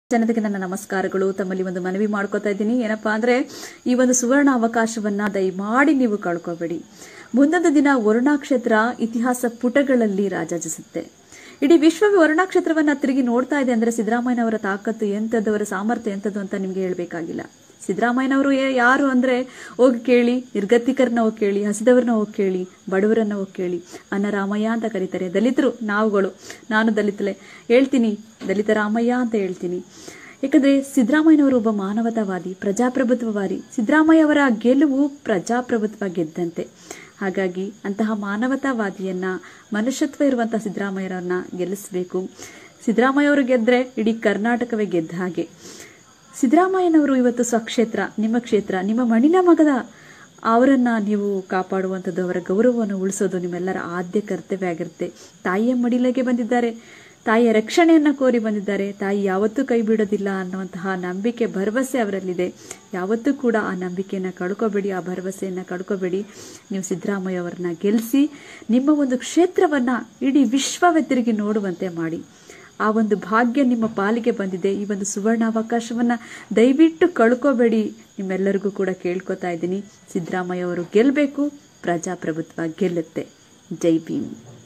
ಜನತೆಗೆ ನನ್ನ ನಮಸ್ಕಾರಗಳು ತಮ್ಮಲ್ಲಿ ಒಂದು ಮನವಿ ಮಾಡ್ಕೋತಾ ಇದ್ದೀನಿ ಏನಪ್ಪಾ ಅಂದ್ರೆ ಈ ಒಂದು ಸುವರ್ಣ ಅವಕಾಶವನ್ನ ದಯಮಾಡಿ ನೀವು ಕಳ್ಕೋಬೇಡಿ ಮುಂದೊಂದು ದಿನ ವರುಣಾಕ್ಷೇತ್ರ ಇತಿಹಾಸ ಪುಟಗಳಲ್ಲಿ ರಾಜಾಜಿಸುತ್ತೆ ಇಡೀ ವಿಶ್ವವೇ ವರುಣಾಕ್ಷೇತ್ರವನ್ನ ತಿರುಗಿ ನೋಡ್ತಾ ಇದೆ ಅಂದ್ರೆ ಸಿದ್ದರಾಮಯ್ಯನವರ ತಾಕತ್ತು ಎಂಥದ್ದು ಅವರ ಸಾಮರ್ಥ್ಯ ಎಂಥದ್ದು ಅಂತ ನಿಮ್ಗೆ ಹೇಳ್ಬೇಕಾಗಿಲ್ಲ ಸಿದ್ದರಾಮಯ್ಯನವರು ಏ- ಯಾರು ಅಂದ್ರೆ ಹೋಗಿ ಕೇಳಿ ನಿರ್ಗತಿಕರನ್ನ ಹೋಗಿ ಕೇಳಿ ಹಸಿದವ್ರನ್ನ ಹೋಗಿ ಕೇಳಿ ಬಡವರನ್ನ ಹೋಗಿ ಕೇಳಿ ಅನ್ನ ರಾಮಯ್ಯ ಅಂತ ಕರೀತಾರೆ ದಲಿತರು ನಾವುಗಳು ನಾನು ದಲಿತಲೆ ಹೇಳ್ತೀನಿ ದಲಿತ ರಾಮಯ್ಯ ಅಂತ ಹೇಳ್ತೀನಿ ಯಾಕಂದ್ರೆ ಸಿದ್ದರಾಮಯ್ಯನವರು ಒಬ್ಬ ಮಾನವತಾವಾದಿ ಪ್ರಜಾಪ್ರಭುತ್ವವಾದಿ ಸಿದ್ದರಾಮಯ್ಯ ಅವರ ಗೆಲುವು ಪ್ರಜಾಪ್ರಭುತ್ವ ಗೆದ್ದಂತೆ ಹಾಗಾಗಿ ಅಂತಹ ಮಾನವತಾವಾದಿಯನ್ನ ಮನುಷ್ಯತ್ವ ಇರುವಂತಹ ಸಿದ್ದರಾಮಯ್ಯರನ್ನ ಗೆಲ್ಲಿಸಬೇಕು ಸಿದ್ದರಾಮಯ್ಯ ಅವರು ಗೆದ್ರೆ ಇಡೀ ಕರ್ನಾಟಕವೇ ಗೆದ್ದ ಹಾಗೆ ಸಿದ್ದರಾಮಯ್ಯನವರು ಇವತ್ತು ಸ್ವಕ್ಷೇತ್ರ ನಿಮ್ಮ ಕ್ಷೇತ್ರ ನಿಮ್ಮ ಮಣ್ಣಿನ ಮಗದ ಅವರನ್ನ ನೀವು ಕಾಪಾಡುವಂಥದ್ದು ಅವರ ಗೌರವವನ್ನು ಉಳಿಸೋದು ನಿಮ್ಮೆಲ್ಲರ ಆದ್ಯ ಕರ್ತವ್ಯ ಆಗಿರುತ್ತೆ ತಾಯಿಯ ಮಡಿಲಿಗೆ ಬಂದಿದ್ದಾರೆ ತಾಯಿಯ ರಕ್ಷಣೆಯನ್ನ ಕೋರಿ ಬಂದಿದ್ದಾರೆ ತಾಯಿ ಯಾವತ್ತೂ ಕೈ ಬಿಡೋದಿಲ್ಲ ಅನ್ನುವಂತಹ ನಂಬಿಕೆ ಭರವಸೆ ಅವರಲ್ಲಿದೆ ಯಾವತ್ತೂ ಕೂಡ ಆ ನಂಬಿಕೆಯನ್ನ ಕಳ್ಕೋಬೇಡಿ ಆ ಭರವಸೆಯನ್ನ ಕಳ್ಕೋಬೇಡಿ ನೀವು ಸಿದ್ದರಾಮಯ್ಯ ಅವರನ್ನ ಗೆಲ್ಲಿಸಿ ನಿಮ್ಮ ಒಂದು ಕ್ಷೇತ್ರವನ್ನ ಇಡೀ ವಿಶ್ವವೇ ತಿರುಗಿ ನೋಡುವಂತೆ ಮಾಡಿ ಆ ಒಂದು ಭಾಗ್ಯ ನಿಮ್ಮ ಪಾಲಿಗೆ ಬಂದಿದೆ ಈ ಒಂದು ಸುವರ್ಣ ಅವಕಾಶವನ್ನ ದಯವಿಟ್ಟು ಕಳ್ಕೋಬೇಡಿ ನಿಮ್ಮೆಲ್ಲರಿಗೂ ಕೂಡ ಕೇಳ್ಕೊತಾ ಇದ್ದೀನಿ ಸಿದ್ದರಾಮಯ್ಯ ಅವರು ಗೆಲ್ಲಬೇಕು ಪ್ರಜಾಪ್ರಭುತ್ವ ಗೆಲ್ಲುತ್ತೆ ಜೈ ಭೀಮ್